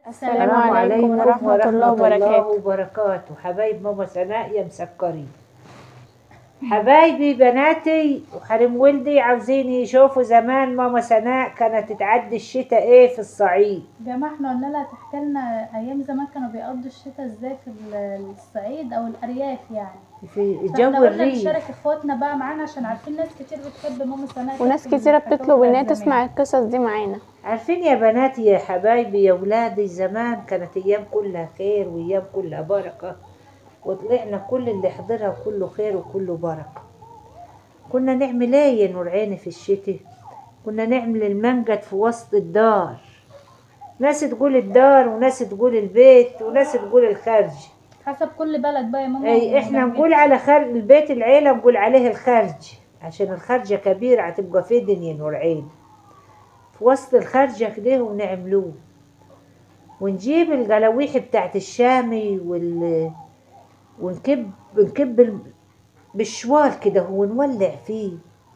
السلام عليكم ورحمة الله وبركاته وبركاته حبايب ماما سناء يا مسكرين حبايبي بناتي وحريم ولدي عاوزين يشوفوا زمان ماما سناء كانت تعدي الشتاء ايه في الصعيد جماعة احنا قلنا لها تحكي لنا ايام زمان كانوا بيقضوا الشتاء ازاي في ال- الصعيد او الارياف يعني في فاحنا جو قلنا الريف نشارك اخواتنا بقى معانا عشان عارفين ناس كتير بتحب ماما سناء وناس تحكي كتيرة الحكاوي بتطلب ان هي بتاعت تسمع زمان. القصص دي معانا عارفين يا بناتي يا حبايبي يا ولادي زمان كانت ايام كلها خير وايام كلها بركه وطلعنا كل اللي حضرها كله خير وكله بركه كنا نعمل ايه يا نور عيني في الشتاء كنا نعمل المنجد في وسط الدار ناس تقول الدار وناس تقول البيت وناس تقول الخارج حسب كل بلد بقى يا ماما اي احنا وجنبنا. نقول على خارج البيت العيله نقول عليه الخارج عشان الخارجه كبيره هتبقى فدن يا نور عين في وسط الخارجه كده ونعملوه ونجيب الجلاويح بتاعت الشامي وال ونكب نكب ال- بالشوال كده ونولع فيه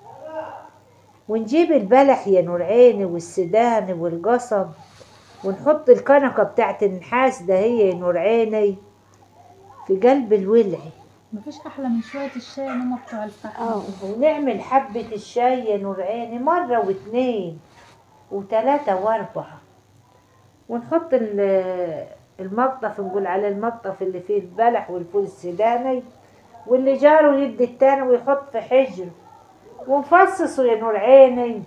ونجيب البلح يا نور عيني والسدان والقصب ونحط الكنكه بتاعت النحاس ده هي يا نور عيني في قلب الولع مفيش احلى من شوية الشاي يا ماما بتوع الفحم اه ونعمل حبة الشاي يا نور عيني مرة واتنين وتلاتة واربعة ونحط ال- المقطف نقول على المقطف اللي فيه البلح والفول السوداني واللي جاره يدي التاني ويحط في حجره ونفصصه يا نور عيني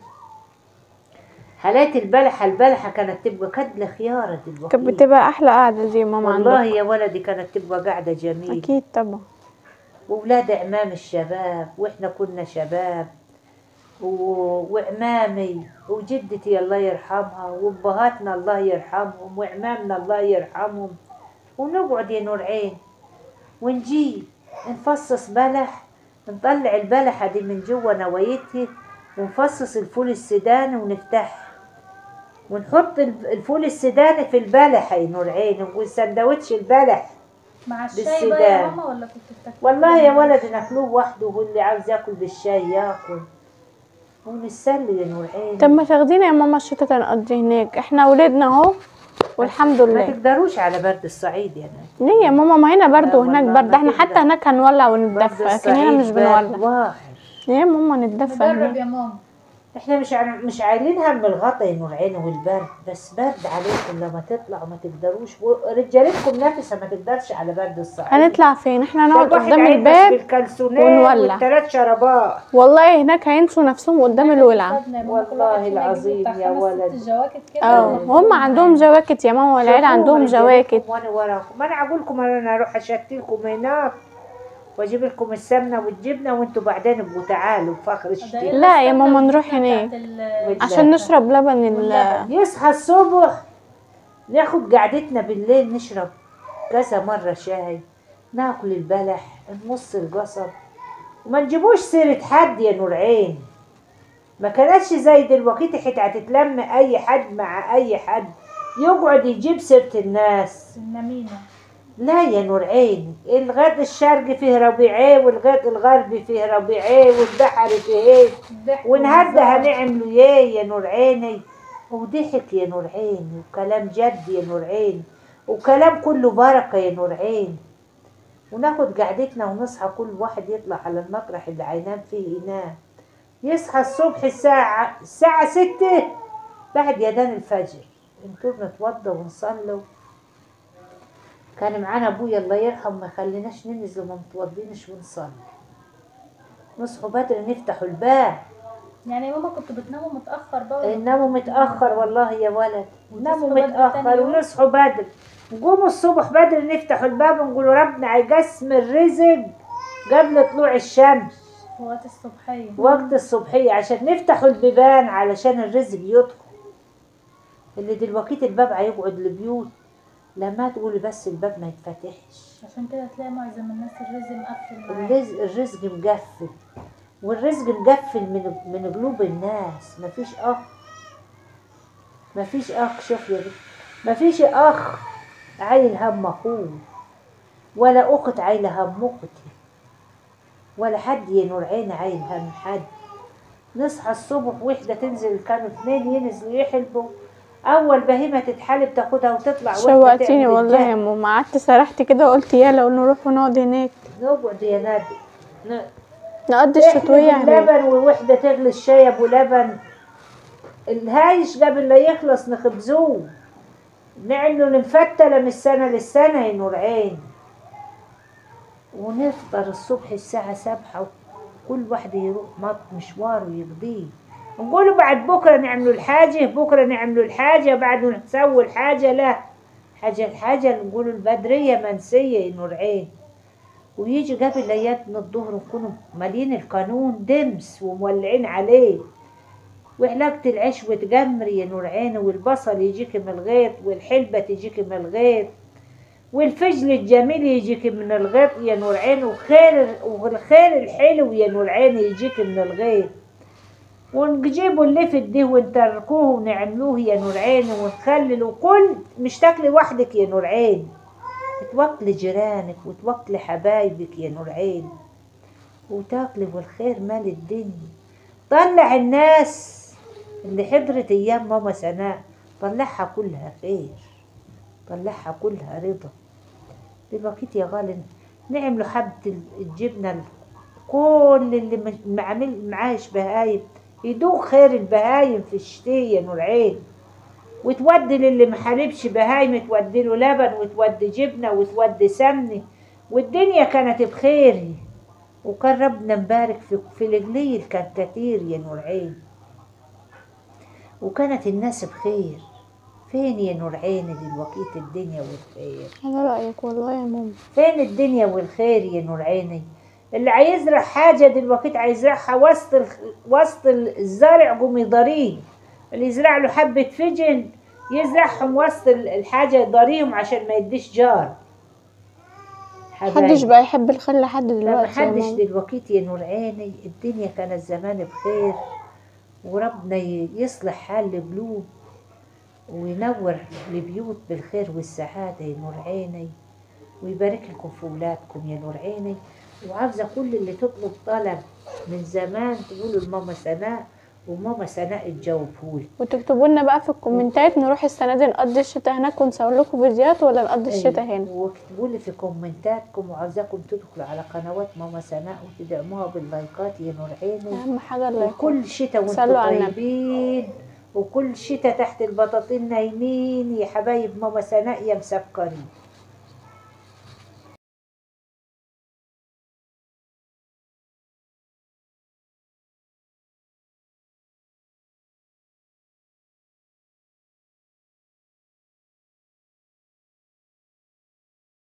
حالات البلحة البلحة كانت تبقى كدلة خيارة دلوقتي كانت بتبقى احلى قعدة دي يا ماما والله عندك يا ولدي كانت تبقى قاعدة جميلة اكيد طبعا وولاد عمام الشباب واحنا كنا شباب و... وعمامي وجدتي الله يرحمها وابهاتنا الله يرحمهم وعمامنا الله يرحمهم ونقعد يا نور عين ونجي نفصص بلح نطلع البلحة دي من جوا نوايتها ونفصص الفول السوداني ونفتحها ونحط الف- الفول السوداني في البلحة يا نور عين ونقول سندوتش البلح مع الشاي بقى يا بالسودان. ماما ولا كنت بتاكلي والله يا ولد ناكلوه وحده واللي عاوز ياكل بالشاي ياكل ونسلي يا نور عين طب ما تاخدينا يا ماما الشتا تنقضي هناك احنا ولادنا اهو والحمد ما لله تقدروش على برد الصعيد يا ناس ليه يا ماما ما هنا برضو لا هناك والله برد ما احنا حتى تقدر. هناك هنولع برد ونتدفى لكن الصعيد هنا مش برد بنولع واحد ليه يا ماما نتدفى نجرب هناك يا ماما احنا مش عن... مش عايلين هم الغطا يا نور عين والبرد بس برد عليكم لما تطلعوا ما تقدروش ورجالتكم نفسها ما تقدرش على برد الصعيد هنطلع فين احنا ده نقعد الواحد قدام هيلبس الباب بالكلسونات ونولع. والثلاث شرابات والله هناك هينسوا نفسهم قدام الولعة خدنا يا ماما، كل والله واحد فينا يجيب العظيم بتاع يا خمس ولد. ست جواكت كده اه هم عندهم جواكت يا ماما والعيلة شوفوهم عندهم رجالتكم جواكت وانا وراكم ما انا اقول لكم انا اروح اشتي لكم هناك واجيب لكم السمنه والجبنه وانتوا بعدين ابقوا تعالوا فخر ده الشتاء إيه لا يا السمنة ماما نروح والجبنة هناك. بتاعت ال- عشان نشرب لبن ال واللبن. يصحى الصبح ناخد قعدتنا بالليل نشرب كذا مرة شاي ناكل البلح نمص القصب وما نجيبوش سيرة حد يا نور عين ما كانتش زي دلوقتي حتى هتتلم اي حد مع اي حد يقعد يجيب سيرة الناس النميمة لا يا نور عين الغد الشرقي فيه ربيعيه والغد الغربي فيه ربيعيه والبحر فيه ايه الضحك والنهارده والهزار. هنعملوا ايه يا نور عيني وضحك يا نور عين وكلام جد يا نور عين وكلام كله بركة يا نور عين وناخد قعدتنا ونصحى كل واحد يطلع على المطرح اللي هينام فيه ينام يصحى الصبح الساعة الساعة ستة بعد يدان الفجر نطور نتوضى ونصلي كان معانا ابويا الله يرحمه ما خليناش ننزل وما متوضينش ونصلي نصحوا بدري نفتحوا الباب يعني يا ماما كنتوا بتناموا متأخر بقى ولا ناموا متأخر والله يا ولد ناموا وتصحوا بدري متأخر تاني يوم؟ ونصحوا بدري نقوموا الصبح بدري نفتحوا الباب ونقولوا ربنا هيقسم الرزق قبل طلوع الشمس وقت الصبحية وقت الصبحية عشان نفتحوا البيبان علشان الرزق يدخل اللي دلوقتي الباب هيقعد البيوت لما تقولي بس الباب ما يتفتحش عشان كده تلاقي معظم الناس الرزق مقفل معاه الرزق الرزق مقفل والرزق مقفل من من قلوب الناس مفيش اخ مفيش اخ شوف يا بنت مفيش اخ عايل هم اخوه ولا اخت عايله هم اختي ولا حد يا نور عين عايل هم حد نصحى الصبح وحده تنزل كانوا اثنين ينزلوا يحلبوا اول بهيمه تتحلب تاخدها وتطلع وإحنا شوقتيني تعمل والله يا الجهل. ماما قعدت سرحت كده وقلت يلا نروح ونقعد هناك نقعد يا نادي ن- نقضي احلب الشتوية هناك اللبن ووحده تغلي الشاي ابو لبن الهايش قبل لا يخلص نخبزوه نعمله نفتله من السنه للسنه يا نور عين ونفطر الصبح الساعة سبعة وكل واحد يروح مط مشواره يقضيه نقولوا بعد بكرة نعملوا الحاجة بكرة نعملوا الحاجة بعد نسوي الحاجة لا حاجة الحاجة نقولوا البدرية منسية يا نور عين ويجي قبل لياتنا الظهر نكونوا مالين القانون دمس ومولعين عليه وعلاقة العيش وتجمري يا نور عيني والبصل يجيك من الغيط والحلبة تجيك من الغيط والفجل الجميل يجيك من الغيط يا نور عيني وخير والخير الحلو يا نور عيني يجيك من الغيط ونجيبوا اللفت دي ونتركوه ونعملوه يا نور عيني ونخللوا كل مش تاكلي وحدك يا نور عيني توكلي جيرانك وتوكلي حبايبك يا نور عيني وتاكلي والخير مال الدنيا طلع الناس اللي حضرت ايام ماما سناء طلعها كلها خير طلعها كلها رضا دلوقتي يا غالي نعملوا حبة الجبنة ال- كل اللي مش- معامل معاش بهايم يدوق خير البهايم في الشتاء يا نور عين وتودي للي محاربش بهايم تودي له لبن وتودي جبنة وتودي سمنة والدنيا كانت بخير وكان ربنا مبارك في في القليل كان كتير يا نور عين وكانت الناس بخير فين يا نور عين دلوقتي الدنيا والخير على رأيك والله يا ماما فين الدنيا والخير يا نور عيني اللي عايزرع حاجة دلوقتي عايزرعها وسط ال... وسط الزرع قوم يضريه اللي يزرع له حبة فجل يزرعهم وسط ال- الحاجة يضريهم عشان ما يديش جار محدش حبايب. بقى يحب الخير لحد لا دلوقتي يا محدش ماما دلوقتي يا نور عيني الدنيا كانت زمان بخير وربنا ي- يصلح حال القلوب وينور البيوت بالخير والسعادة يا نور عيني ويبارك لكم في ولادكم يا نور عيني وعاوزة كل اللي تطلب طلب من زمان تقولوا لماما سناء وماما سناء تجاوبهولي وتكتبوا لنا بقى في الكومنتات نروح السنة دي نقضي الشتاء هناك ونصور لكم فيديوهات ولا نقضي الشتاء هنا واكتبوا لي في كومنتاتكم وعاوزاكم تدخلوا على قنوات ماما سناء وتدعموها باللايكات يا نور عيني أهم حاجة الله يكون وكل شتاء وانتم صلوا على النبي. طيبين وكل شتاء تحت البطاطين نايمين يا حبايب ماما سناء يا مسكرين